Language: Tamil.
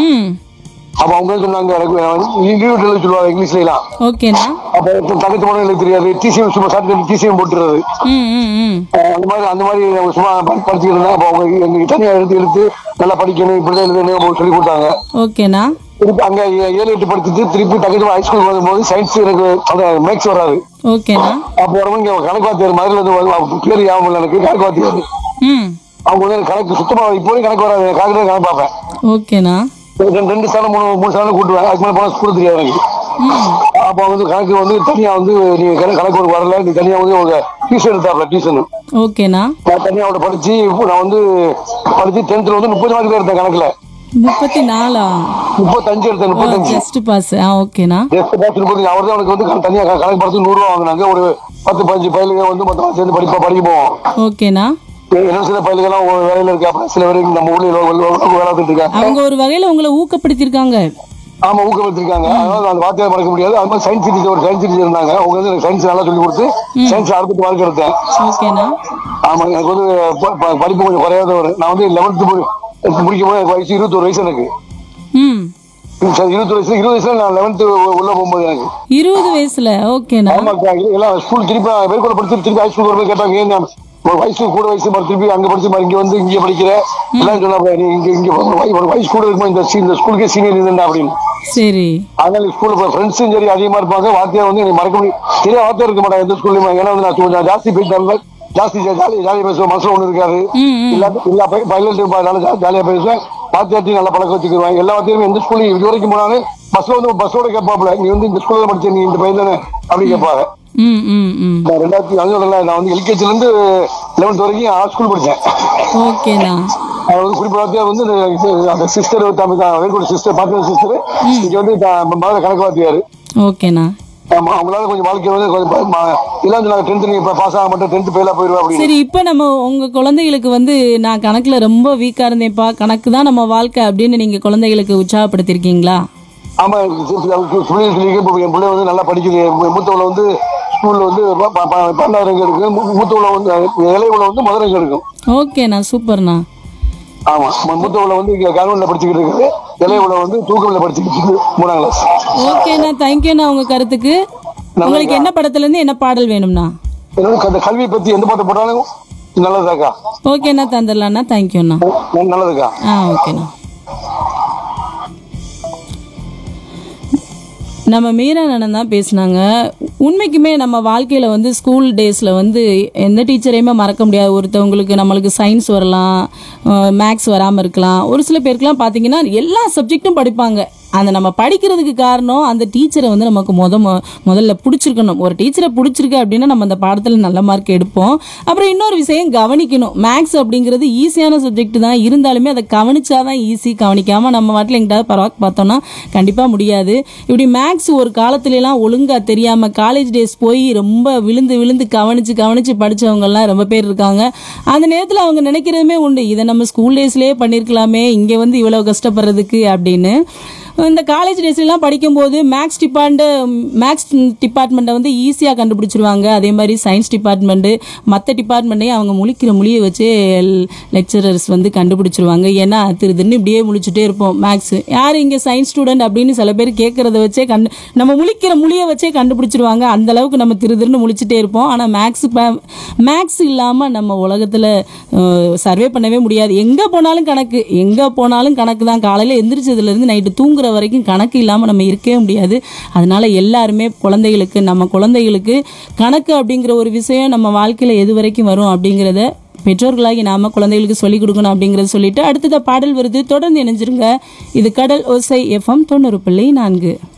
ம் அப்ப அவங்க சொன்னாங்க எனக்கு இண்டிவிஜுவல் சொல்லுவாங்க இங்கிலீஷ்லாம் ஓகேண்ணா அப்ப தங்கச்சி போன எனக்கு தெரியாது டிசிஎம் சும்மா சாப்பிட்டு டிசிஎம் போட்டுறது ம் ம் ம் அஹ் அந்த மாதிரி அந்த மாதிரி அவங்க சும்மா ப- படிச்சுக்கிட்டு இருந்தேன் அப்போ அவங்க எங்க தனியா எடுத்து எடுத்து நல்லா படிக்கணும் இப்படிதான் எழுதணும் அவங்க சொல்லி கொடுத்தாங்க ஓகேண்ணா திருப்பி அங்க ஏ- ஏழு எட்டு படிச்சுட்டு திருப்பி தங்கச்சி ஹைஸ்கூல் வரும்போது சயின்ஸ் எனக்கு அந்த மேக்ஸ் வராது ஓகேண்ணா அப்போ வரும்போது இங்க கணக்கு வாத்தியார் மதுரையில இருந்து வருவாங்க. அவங்க பேர் ஞாபகம் இல்லை எனக்கு கணக்கு வாத்தியார் ம் அவங்க வந்து எனக்கு கணக்கு சுத்தமா இப்போ வரைக்கும் கணக்கு வராது காலையில கணக்கு பார்ப்பேன் ஓகேண்ணா ரெண்டு ரெண்டு சாணம் மூணு மூணு சாணம் கூட்டுவேன் அதுக்கு மேலே போனால் ஸ்கூல் தெரியாது எனக்கு ம் அப்போ வந்து கணக்கு வந்து தனியா வந்து நீ கணக்கு கணக்கு ஒரு வரல நீ தனியா வந்து உங்க டியூஷன் எடுத்தாப்ல டியூஷன் ஓகேண்ணா நான் தனியா அவட படிச்சு இப்போ நான் வந்து படிச்சு டென்த்ல வந்து முப்பது மார்க் எடுத்தேன் கணக்குல முப்பத்தி நாலா முப்பத்தஞ்சு எடுத்தேன் முப்பத்தஞ்சு ஜஸ்ட் பாஸ் ஆ ஓகேண்ணா ஜஸ்ட் பாஸ் முப்பத்தஞ்சு அவர் தான் எனக்கு வந்து க- தனியா க- கணக்கு படிச்சு நூறு ரூபா வாங்கினாங்க ஒரு பத்து பதினஞ்சு பயிலுங்க வந்து மொத்தமா சேர்ந்து படிப்பா படிக்க போவோம் ஓகேண்ணா என்ன சில பயிலுகெல்லாம் ஒரு வேலையில இருக்கா அப்புறம் சில பேர் நம்ம ஊர்ல வேலை பார்த்துட்டு இருக்காங்க அவங்க ஒரு வகையில உங்களை ஊக்கப்படுத்தியிருக்காங்க ஆமா ஊக்கப்படுத்திருக்காங்க அதனால அந்த வார்த்தையை மறக்க முடியாது அது மாதிரி சயின்ஸ் டீச்சர் ஒரு சயின்ஸ் டீச்சர் இருந்தாங்க அவங்க வந்து எனக்கு சயின்ஸ் நல்லா சொல்லி கொடுத்து சயின்ஸ் அறுபத்தி மார்க் எடுத்தேன் ஓகேண்ணா ஆமா எனக்கு வந்து ப- ப- படிப்பு கொஞ்சம் குறையாதவர் நான் வந்து லெவன்த்து முடிக்கும் போது எனக்கு வயசு இருபத்தொரு வயசு எனக்கு ம் சரி, இருபத்தொரு வயசுல இருபது வயசுல நான் லெவன்த்து உள்ள போகும்போது எனக்கு இருபது வயசுல ஓகேண்ணா ஆமா அக்கா, இல்ல- எல்லாம் ஸ்கூல் திருப்பி மேற்கொள்ள படிச்சு திருப்பி ஹை ஸ்கூல் வரும்போது கேட்டாங்க ஏன் நான் ஒரு வயசு கூட வயசு மாதிரி திருப்பி அங்க படிச்சு மாதிரி இங்க வந்து இங்க படிக்கிற எல்லாம் சொன்னாங்க நீ இங்க இங்க ஒரு வய- ஒரு வயசு கூட இருக்குமா இந்த சீ- இந்த ஸ்கூலுக்கே சீனியர் இருந்தா அப்படின்னு சரி அதனால ஸ்கூல்ல ஃப்ரெண்ட்ஸும் சரி அதிகமா இருப்பாங்க வாத்தியார் வந்து எனக்கு மறக்க முடியும் சரியா வாத்தியார் இருக்க மாட்டாங்க எந்த ஸ்கூல்லையும் ஏன்னா வந்து நான் கொஞ்சம் ஜாஸ்தி போயிட்டு ஜாஸ்தி ஜாலி ஜாலியா பேசுவேன் மனசுல ஒண்ணு இருக்காது ம் ம் எல்லா எல்லா பைலட் நல்லா ஜாலியா பேசுவேன் வாத்தியார்ட்டையும் நல்லா பழக்க வச்சுக்குவேன் எல்லா வாத்தியாரும் எந்த ஸ்கூலையும் இது வரைக்கும் போனாலும் பஸ்ல வந்து பஸ்ஸோட கேட்பாப்ல நீ வந்து இந்த ஸ்கூல்ல படிச்ச நீ இந்த பையன் தானே அப்படி கேட்பாங்க ம் ம் ம் நான் ரெண்டாயிரத்தி அஞ்சு நான் வந்து எல்கேஜில இருந்து லெவன்த் வரைக்கும் ஆ ஸ்கூல் படிச்சேன் ஓகேண்ணா அது வந்து குறிப்பிட்ட வாத்தியார் வந்து இந்த- அந்த சிஸ்டர் வேல்கோட சிஸ்டர் பாத்திர சிஸ்டர் இங்க வந்து த- மதுரை கணக்கு வாத்தியார் ஓகேண்ணா ஆமா அவங்களால கொஞ்சம் வாழ்க்கை வந்து கொஞ்சம் ப- ம- எல்லாம் சொன்னாங்க டென்த் நீ இப்ப பாஸ் ஆக மாட்டேன் டென்த் ஃபெயிலா போயிருவா அப்படின்னு சரி இப்போ நம்ம உங்க குழந்தைகளுக்கு வந்து நான் கணக்குல ரொம்ப வீக்கா இருந்தேன்ப்பா கணக்கு தான் நம்ம வாழ்க்கை அப்படின்னு நீங்க குழந்தைகளுக்கு உற்சாகப்படுத்திருக்கீங்களா ஆமா சொல்லி சொல்லி இப்போ என் பிள்ளை வந்து நல்லா படிக்குது மு- மூத்தவள வந்து ஸ்கூல்ல வந்து ப- ப- ப- பன்னெண்டாயிரம் இங்க இருக்கு மூ- மூத்தவள வந்து இளையவள வந்து மதுரை இங்க இருக்கும் ஓகேண்ணா சூப்பர்ண்ணா ஆமா மு- மூத்தவள வந்து இங்க கவர்மெண்ட்ல படிச்சுக்கிட்டு இருக்குது இளையவள வந்து தூக்கமில்ல படிச்சுக்கிட்டு இருக்கு மூணாம் கிளாஸ் ஓகேண்ணா தேங்க்யூண்ணா உங்க கருத்துக்கு உங்களுக்கு என்ன படத்துல இருந்து என்ன பாடல் வேணும்ண்ணா என்னோட அந்த கல்வியை பத்தி எந்த பாட்டு போட்டாலும் நல்லதாக்கா ஓகேண்ணா தந்துடலாண்ணா தேங்க்யூண்ணா ந- நல்லதுக்கா ஆ ஓகேண்ணா நம்ம மீரா அண்ணன் தான் பேசினாங்க உண்மைக்குமே நம்ம வாழ்க்கையில் வந்து ஸ்கூல் டேஸில் வந்து எந்த டீச்சரையுமே மறக்க முடியாது ஒருத்தவங்களுக்கு நம்மளுக்கு சயின்ஸ் வரலாம் மேக்ஸ் வராமல் இருக்கலாம் ஒரு சில பேருக்குலாம் பார்த்தீங்கன்னா எல்லா சப்ஜெக்ட்டும் படிப்பாங்க அந்த நம்ம படிக்கிறதுக்கு காரணம் அந்த டீச்சரை வந்து நமக்கு முத மொ- முதல்ல பிடிச்சிருக்கணும் ஒரு டீச்சரை பிடிச்சிருக்கு அப்படின்னா நம்ம அந்த பாடத்தில் நல்ல மார்க் எடுப்போம் அப்புறம் இன்னொரு விஷயம் கவனிக்கணும் மேக்ஸ் அப்படிங்கிறது ஈஸியான சப்ஜெக்ட் தான் இருந்தாலுமே அதை கவனிச்சாதான் ஈஸி கவனிக்காம நம்ம வாட்டில் எங்கிட்டாவது பரவாயில்ல பார்த்தோம்னா கண்டிப்பாக முடியாது இப்படி மேக்ஸ் ஒரு காலத்துலலாம் ஒழுங்காக தெரியாமல் காலேஜ் டேஸ் போய் ரொம்ப விழுந்து விழுந்து கவனிச்சு கவனிச்சு படிச்சவங்கலாம் ரொம்ப பேர் இருக்காங்க அந்த நேரத்தில் அவங்க நினைக்கிறதுமே உண்டு இதை நம்ம ஸ்கூல் டேஸ்லேயே பண்ணியிருக்கலாமே இங்கே வந்து இவ்வளோ கஷ்டப்படுறதுக்கு அப்படின்னு இந்த காலேஜ் டேஸ்லாம் படிக்கும்போது மேக்ஸ் டிபார்ட் மேக்ஸ் டிபார்ட்மெண்ட்டை வந்து ஈஸியாக கண்டுபிடிச்சிருவாங்க அதே மாதிரி சயின்ஸ் டிபார்ட்மெண்ட்டு மற்ற டிபார்ட்மெண்ட்டையும் அவங்க முழிக்கிற மொழியை வச்சு லெக்சரர்ஸ் வந்து கண்டுபிடிச்சிருவாங்க ஏன்னா திரு திருன்னு இப்படியே முழிச்சுட்டே இருப்போம் மேக்ஸ் யார் இங்கே சயின்ஸ் ஸ்டூடெண்ட் அப்படின்னு சில பேர் கேட்குறத வச்சே கண்டு நம்ம முழிக்கிற மொழியை வச்சே கண்டுபிடிச்சிருவாங்க அந்த அளவுக்கு நம்ம திரு திருன்னு முழிச்சுட்டே இருப்போம் ஆனால் மேக்ஸ் மேக்ஸ் இல்லாமல் நம்ம உலகத்தில் சர்வே பண்ணவே முடியாது எங்கே போனாலும் கணக்கு எங்கே போனாலும் கணக்கு தான் காலையில் எந்திரிச்சதுலேருந்து நைட்டு தூங்குற வரைக்கும் கணக்கு இல்லாமல் நம்ம இருக்கவே முடியாது அதனால எல்லாருமே குழந்தைகளுக்கு நம்ம குழந்தைகளுக்கு கணக்கு அப்படிங்கிற ஒரு விஷயம் நம்ம வாழ்க்கையில் எது வரைக்கும் வரும் அப்படிங்கிறத பெற்றோர்களாகி நாம குழந்தைகளுக்கு சொல்லிக் கொடுக்கணும் அப்படிங்கறத சொல்லிட்டு அடுத்தத பாடல் வருது தொடர்ந்து இணைஞ்சிருங்க இது கடல் ஓசை எஃப்எம் தொண்ணூறு பிள்ளை நான்கு